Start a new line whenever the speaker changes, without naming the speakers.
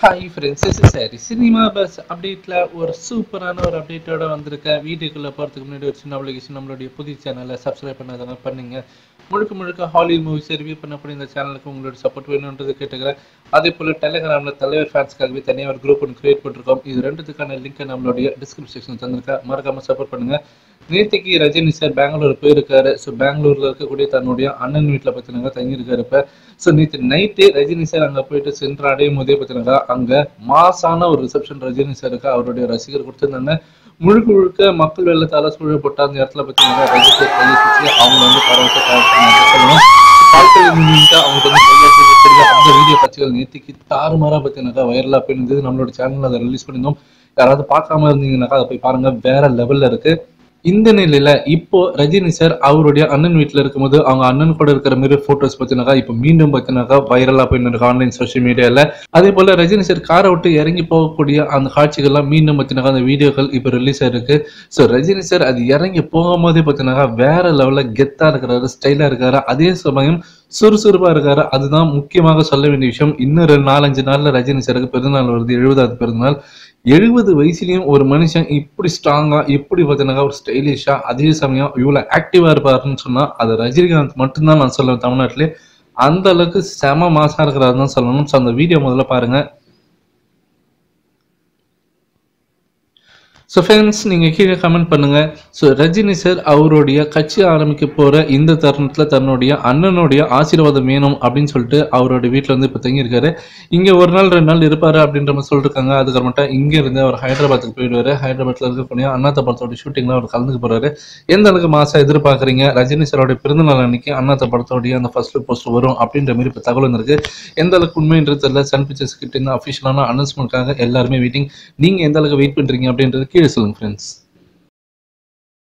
hi friends is சரி cinema buzz அப்டேட்டில் ஒரு சூப்பரான ஒரு அப்டேட்டோட வந்திருக்கேன் வீடியோக்குள்ளே போகிறதுக்கு முன்னாடி ஒரு சின்ன அப்ளிகேஷன் நம்மளுடைய புதிய சேனலை சப்ஸ்கிரைப் பண்ணாதவங்க பண்ணுங்க முழுக்க முழுக்க ஹாலிவுட் மூவிஸ் ரிவ்யூ பண்ணக்கூடிய இந்த சேனலுக்கு உங்களோட சப்போர்ட் வேணுன்றது கேட்டுக்கிறேன் அதே போல் டெலிகிராமில் தலைவர் ஃபேன்ஸ்க்காகவே தனியாக ஒரு குரூப் ஒன்று கிரியேட் பண்ணிருக்கோம் இது ரெண்டுத்துக்கான லிங்க்கை நம்மளுடைய டிஸ்கிரிப்ஷன் தந்திருக்கேன் மறக்காமல் சப்போர்ட் பண்ணுங்க நேற்றுக்கு ரஜினி சார் பெங்களூர் போயிருக்காரு ஸோ பெங்களூர்ல இருக்கக்கூடிய தன்னுடைய அண்ணன் வீட்டில் பார்த்தினாங்க தங்கியிருக்காரு இப்போ ஸோ நேற்று நைட்டு ரஜினி சார் அங்கே போயிட்டு சென்று அடையும் போதே பார்த்தினாக்கா அங்கே மாசான ஒரு ரிசப்ஷன் ரஜினி சாருக்கு அவருடைய ரசிகர் கொடுத்துருந்தாங்க முழுக்க முழுக்க மக்கள் வெள்ளத்தால சூழப்பட்ட அந்த இடத்துல பார்த்தீங்கன்னா ரஜினி கையை சுற்றி அவங்க வந்து பரவத்தை சொல்லணும் கால்கள் நின்றுட்டு அவங்க வந்து கையாசி தெரியல அந்த வீடியோ காட்சிகள் நேற்றுக்கு தாறுமாறா பார்த்தீங்கன்னாக்கா வைரலா போயிருந்தது நம்மளோட சேனல்ல அதை ரிலீஸ் பண்ணியிருந்தோம் யாராவது பார்க்காம இருந்தீங்கன்னாக்கா அதை போய் பாருங்க வேற லெவல்ல இருக்கு இந்த நிலையில இப்போ ரஜினி சார் அவருடைய அண்ணன் வீட்டுல இருக்கும்போது அவங்க அண்ணன் கூட இருக்கிற மாதிரி போட்டோஸ் பார்த்தீங்கன்னாக்கா இப்போ மீண்டும் பார்த்தீங்கன்னாக்கா வைரலா போயின்னு இருக்கு ஆன்லைன் சோஷியல் மீடியால அதே போல ரஜினி சார் காரை விட்டு இறங்கி போகக்கூடிய அந்த காட்சிகள்லாம் மீண்டும் பார்த்தீங்கன்னா அந்த வீடியோக்கள் இப்போ ரிலீஸ் ஆயிருக்கு ஸோ ரஜினி சார் அது இறங்கி போகும்போதே பார்த்தீங்கன்னா வேற லெவலில் கெத்தா இருக்கிறாரு ஸ்டைலா இருக்காரு அதே சமயம் சுறுசுறுப்பா இருக்காரு அதுதான் முக்கியமாக சொல்ல வேண்டிய விஷயம் இன்னும் ரெண்டு நாலஞ்சு நாள்ல ரஜினி சாருக்கு பிறந்தநாள் வருது எழுபதாவது பிறந்தநாள் எழுபது வயசுலயும் ஒரு மனுஷன் இப்படி ஸ்ட்ராங்கா இப்படி பார்த்தீங்கன்னா ஒரு ஸ்டைலிஷா அதே சமயம் இவ்வளவு ஆக்டிவா இருப்பாருன்னு சொன்னா அது ரஜினிகாந்த் மட்டும்தான் நான் சொல்லுவேன் தமிழ்நாட்டிலே அந்த அளவுக்கு செம மாசா இருக்கிறாரு தான் சொல்லணும் ஸோ அந்த வீடியோ முதல்ல பாருங்க ஸோ ஃப்ரெண்ட்ஸ் நீங்கள் கீழே கமெண்ட் பண்ணுங்க ஸோ ரஜினி சார் அவருடைய கட்சி ஆரம்பிக்க போகிற இந்த தருணத்தில் தன்னுடைய அண்ணனுடைய ஆசீர்வாதம் வேணும் அப்படின்னு சொல்லிட்டு அவருடைய வீட்டில் வந்து இப்போ தங்கியிருக்காரு இங்கே ஒரு நாள் ரெண்டு நாள் இருப்பாரு அப்படின்ற மாதிரி சொல்லிருக்காங்க அதுக்கப்புறமேட்டா இங்கே இருந்து அவர் ஹைதராபாத்துக்கு போயிடுவார் ஹைதராபாத்தில் இருக்கக்கூடிய அண்ணாத்த படத்தோட ஷூட்டிங்ல அவர் கலந்துக்க போறாரு எந்த அளவுக்கு மாசம் எதிர்பார்க்குறீங்க ரஜினி சாரோட பிறந்தநாள் அன்னைக்கு அண்ணாத்த படத்தோடைய அந்த ஃபர்ஸ்ட் லுக் போஸ்ட் வரும் அப்படின்ற மாதிரி இப்போ தகவல் வந்திருக்கு எந்த அளவுக்கு உண்மைன்றது தெரியல சன் பிக்சர்ஸ் கிட்ட இருந்து அஃபிஷியலான அனௌன்ஸ்மெண்ட்காக எல்லாருமே வெயிட்டிங் நீங்க எந்த அளவுக்கு வெயிட் பண்றீங்க அப்படின்றது கீழே சொல்லுங்க ஃப்ரெண்ட்ஸ்